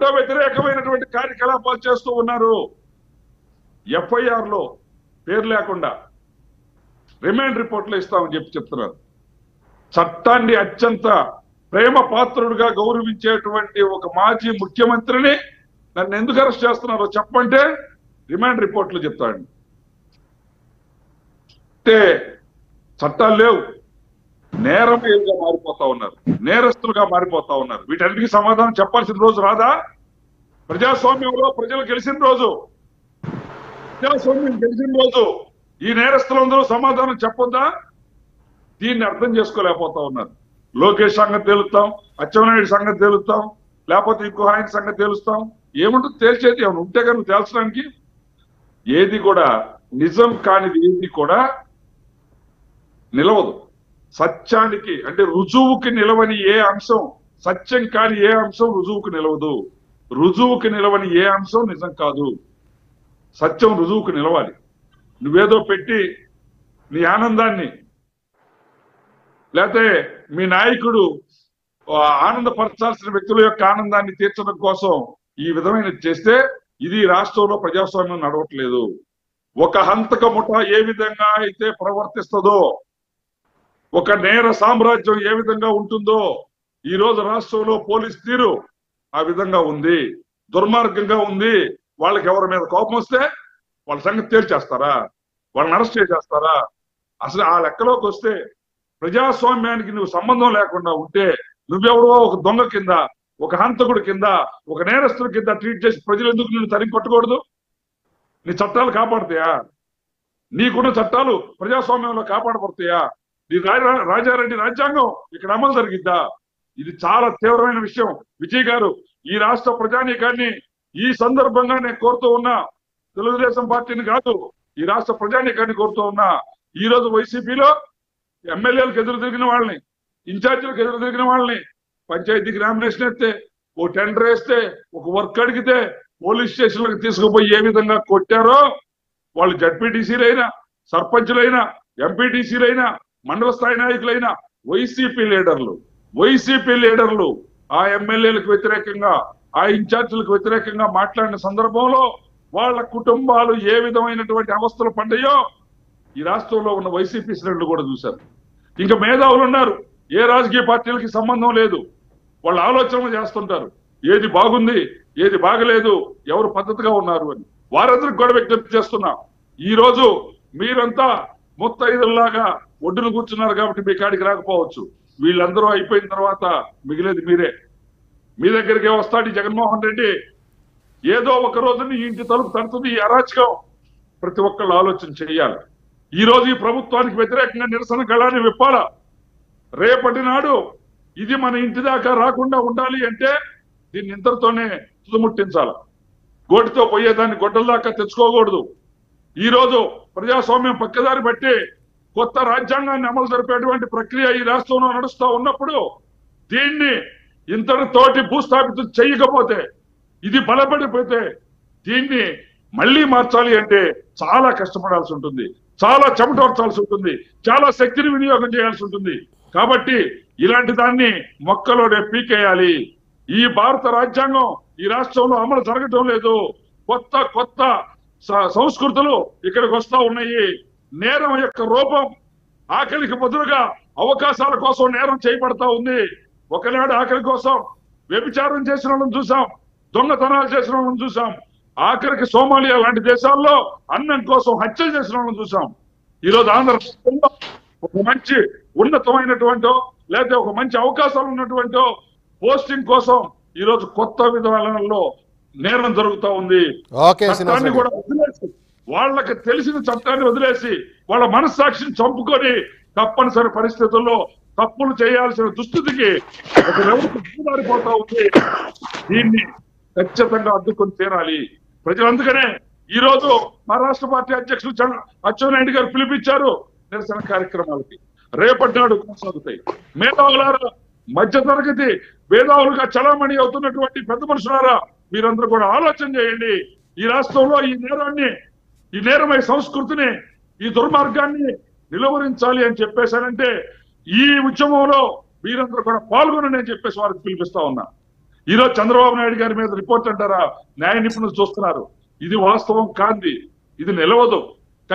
చట్ట వ్యతిరేకమైనటువంటి కార్యకలాపాలు చేస్తూ ఉన్నారు ఎఫ్ఐఆర్ లో పేరు లేకుండా రిమాండ్ రిపోర్ట్లు ఇస్తామని చెప్పి చెప్తున్నారు చట్టాన్ని అత్యంత ప్రేమ పాత్రుడుగా గౌరవించేటువంటి ఒక మాజీ ముఖ్యమంత్రిని నన్ను ఎందుకు అరెస్ట్ చేస్తున్నారో చెప్పంటే రిమాండ్ రిపోర్ట్లు చెప్తాడు అంటే చట్టాలు లేవు నేరమేలుగా మారిపోతా ఉన్నారు నేరస్తులుగా మారిపోతా ఉన్నారు వీటన్నిటికీ సమాధానం చెప్పాల్సిన రోజు రాదా ప్రజాస్వామ్యంలో ప్రజలు గెలిచిన రోజు ప్రజాస్వామ్యం గెలిచిన రోజు ఈ నేరస్తులందరూ సమాధానం చెప్పొద్దా దీన్ని అర్థం చేసుకోలేకపోతా ఉన్నారు లోకేష్ సంగతి తేలుస్తాం అచ్చెన్నాయుడు సంగతి తేలుస్తాం లేకపోతే ఇంకో ఆయన సంగతి తేలుస్తాం ఏముంటుంది తేల్చేది ఏమైనా ఉంటే కానీ తేల్చడానికి ఏది కూడా నిజం కానిది ఏది కూడా నిలవదు సత్యానికి అంటే రుజువుకి నిలవని ఏ అంశం సత్యం కాని ఏ అంశం రుజువుకు నిలవదు రుజువుకి నిలవని ఏ అంశం నిజం కాదు సత్యం రుజువుకు నిలవాలి నువ్వేదో పెట్టి నీ ఆనందాన్ని లేకపోతే మీ నాయకుడు ఆ, ఆనందపరచాల్సిన వ్యక్తుల యొక్క ఆనందాన్ని తీర్చడం కోసం ఈ విధమైన చేస్తే ఇది రాష్ట్రంలో ప్రజాస్వామ్యం నడవట్లేదు ఒక హంతక ముఠ ఏ విధంగా అయితే ప్రవర్తిస్తుందో ఒక నేర సామ్రాజ్యం ఏ విధంగా ఉంటుందో ఈ రోజు రాష్ట్రంలో పోలీస్ తీరు ఆ విధంగా ఉంది దుర్మార్గంగా ఉంది వాళ్ళకి ఎవరి మీద కోపం వస్తే వాళ్ళ సంగతి తేల్చేస్తారా వాళ్ళని అరెస్ట్ చేసేస్తారా అసలు ఆ లెక్కలోకి వస్తే ప్రజాస్వామ్యానికి నువ్వు సంబంధం లేకుండా ఉంటే నువ్వెవరో ఒక దొంగ కింద ఒక హంతకుడు కింద ఒక నేరస్తుడి కింద ట్రీట్ చేసి ప్రజలు ఎందుకు నిన్ను తరిగి కొట్టకూడదు నీ చట్టాలు కాపాడతాయా నీకున్న చట్టాలు ప్రజాస్వామ్యంలో కాపాడబడతాయా నీ రా- రాజారెడ్డి రాజ్యాంగం ఇక్కడ అమలు జరిగిద్దా ఇది చాలా తీవ్రమైన విషయం విజయ్ గారు ఈ రాష్ట్ర ప్రజానీకాన్ని ఈ సందర్భంగా నేను కోరుతూ ఉన్నా తెలుగుదేశం పార్టీని కాదు ఈ రాష్ట్ర ప్రజానీకాన్ని కోరుతూ ఉన్నా ఈ రోజు వైసీపీలో ఎమ్మెల్యేలకు ఎదురు తిరిగిన వాళ్ళని ఇన్ఛార్జీలకు ఎదురు తిరిగిన వాళ్ళని పంచాయతీకి నామినేషన్ ఎత్తే ఓ టెండర్ వేస్తే ఒక వర్క్ అడిగితే పోలీస్ స్టేషన్లకు తీసుకుపోయి ఏ విధంగా కొట్టారో వాళ్ళు జడ్పీటీసీలైనా సర్పంచులైనా ఎంపీటీసీలైనా మండల స్థాయి నాయకులైనా వైసీపీ లీడర్లు వైసీపీ లీడర్లు ఆ ఎమ్మెల్యేలకు వ్యతిరేకంగా ఆ ఇన్ఛార్జీలకు వ్యతిరేకంగా మాట్లాడిన సందర్భంలో వాళ్ళ కుటుంబాలు ఏ విధమైనటువంటి అవస్థలు పడ్డాయో ఈ రాష్ట్రంలో ఉన్న వైసీపీ శ్రేణులు కూడా చూశారు ఇంకా మేధావులు ఉన్నారు ఏ రాజకీయ పార్టీలకి సంబంధం లేదు వాళ్ళు ఆలోచనలు చేస్తుంటారు ఏది బాగుంది ఏది బాగలేదు ఎవరు పద్ధతిగా ఉన్నారు అని వారందరికి కూడా విజ్ఞప్తి చేస్తున్నా ఈ రోజు మీరంతా ముత్తైదుల్లాగా ఒడ్డున కూర్చున్నారు కాబట్టి మీ కాడికి రాకపోవచ్చు వీళ్ళందరూ అయిపోయిన తర్వాత మిగిలేది మీరే మీ దగ్గరికి వస్తాడు ఈ జగన్మోహన్ రెడ్డి ఏదో ఒక రోజు నీ ఇంటి తలుపు తడుతుంది ఈ అరాచకం ప్రతి ఒక్కళ్ళు ఆలోచన చేయాలి ఈ రోజు ఈ ప్రభుత్వానికి వ్యతిరేకంగా నిరసన గళాన్ని విప్పాలా రేపటి నాడు ఇది మన ఇంటి దాకా రాకుండా ఉండాలి అంటే దీన్ని ఇంతటితోనే తుదముట్టించాల గోటితో పోయేదాన్ని గొడ్డల దాకా తెచ్చుకోకూడదు ఈ రోజు ప్రజాస్వామ్యం పక్కదారి బట్టి కొత్త రాజ్యాంగాన్ని అమలు జరిపేటువంటి ప్రక్రియ ఈ రాష్ట్రంలో నడుస్తా ఉన్నప్పుడు దీన్ని ఇంతటితోటి భూస్థాపితం చేయకపోతే ఇది బలపడిపోతే దీన్ని మళ్ళీ మార్చాలి అంటే చాలా కష్టపడాల్సి ఉంటుంది చాలా చెమటోర్చాల్సి ఉంటుంది చాలా శక్తిని వినియోగం చేయాల్సి ఉంటుంది కాబట్టి ఇలాంటి దాన్ని మొక్కలోనే పీకేయాలి ఈ భారత రాజ్యాంగం ఈ రాష్ట్రంలో అమలు జరగటం లేదు కొత్త కొత్త స- సంస్కృతులు ఇక్కడికి వస్తా ఉన్నాయి నేరం యొక్క రూపం ఆకలికి బదులుగా అవకాశాల కోసం నేరం చేయబడతా ఉంది ఒకనాడు ఆకలి కోసం వ్యభిచారం చేసిన వాళ్ళని చూసాం దొంగతనాలు చేసిన వాళ్ళని చూసాం ఆఖరికి సోమాలియా లాంటి దేశాల్లో అన్నం కోసం హత్యలు చేసిన వాళ్ళని చూసాం ఈ రోజు ఆంధ్రప్రదేశ్లో ఒక మంచి ఉన్నతమైనటువంటో లేదా ఒక మంచి అవకాశాలు ఉన్నటువంటో పోస్టింగ్ కోసం ఈ రోజు కొత్త విధానంలో నేరం జరుగుతా ఉంది ఓకే శ్రీనివాస్ చట్టాన్ని రెడ్డి కూడా వదిలేసి వాళ్ళకి తెలిసిన చట్టాన్ని వదిలేసి వాళ్ళ మనస్సాక్షిని చంపుకొని తప్పనిసరి పరిస్థితుల్లో తప్పులు చేయాల్సిన దుస్థితికి ఒక వ్యవస్థ మారిపోతా ఉంది దీన్ని ఖచ్చితంగా అడ్డుకొని తీరాలి ప్రజలు అందుకనే ఈ రోజు మా రాష్ట్ర పార్టీ అధ్యక్షులు చంద్ర- అచ్చెన్నాయుడు గారు పిలిపించారు నిరసన కార్యక్రమాలకి రేపటి నాడు కొనసాగుతాయి మేధావులారా మధ్య తరగతి మేధావులుగా చలామణి అవుతున్నటువంటి పెద్ద మనుషులారా మీరందరూ కూడా ఆలోచన చేయండి ఈ రాష్ట్రంలో ఈ నేరాన్ని ఈ నేరమై సంస్కృతిని ఈ దుర్మార్గాన్ని నిలువరించాలి అని చెప్పేశానంటే ఈ ఉద్యమంలో మీరందరూ కూడా పాల్గొనని అని చెప్పేసి వారికి పిలిపిస్తా ఉన్నా ఈరోజు చంద్రబాబు నాయుడు గారి మీద రిపోర్ట్ అంటారా న్యాయ నిపుణులు చూస్తున్నారు ఇది వాస్తవం కాంది ఇది నిలవదు